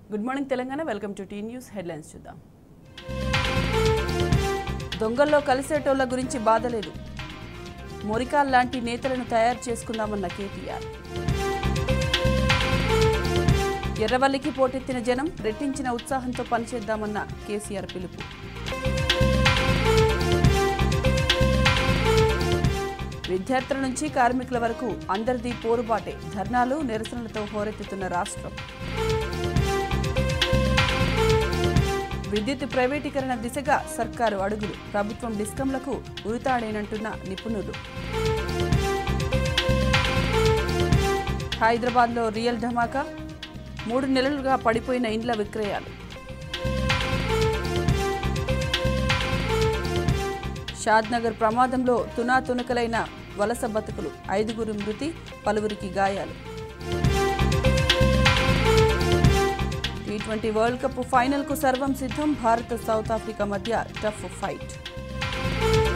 good morning Telangana welcome to T News headlines చూద్దాం దొంగల్లో కలిసేటోళ్ల గురించి బాధ లేదు మొరికాల్ లాంటి నేతలను తయారు చేసుకుందామన్న కేటీఆర్ ఎర్రవల్లికి పోటెత్తిన జనం రెట్టించిన ఉత్సాహంతో పనిచేద్దామన్న కేసీఆర్ పిలుపు విద్యార్థుల నుంచి కార్మికుల వరకు అందరిది పోరుబాటే ధర్నాలు నిరసనలతో హోరెత్తుతున్న రాష్ట్రం విద్యుత్ ప్రైవేటీకరణ దిశగా సర్కారు అడుగులు ప్రభుత్వం డిస్కంలకు ఉరితాడేనంటున్న నిపుణులు హైదరాబాద్లో రియల్ ధమాకా మూడు నెలలుగా పడిపోయిన ఇండ్ల విక్రయాలు షాద్నగర్ ప్రమాదంలో తునా తునకలైన వలస బతుకులు ఐదుగురు మృతి పలువురికి గాయాలు టీ ట్వంటీ వరల్డ్ కప్ ఫైనల్కు సర్వం సిద్ధం భారత్ సౌత్ ఆఫ్రికా మధ్య టఫ్ ఫైట్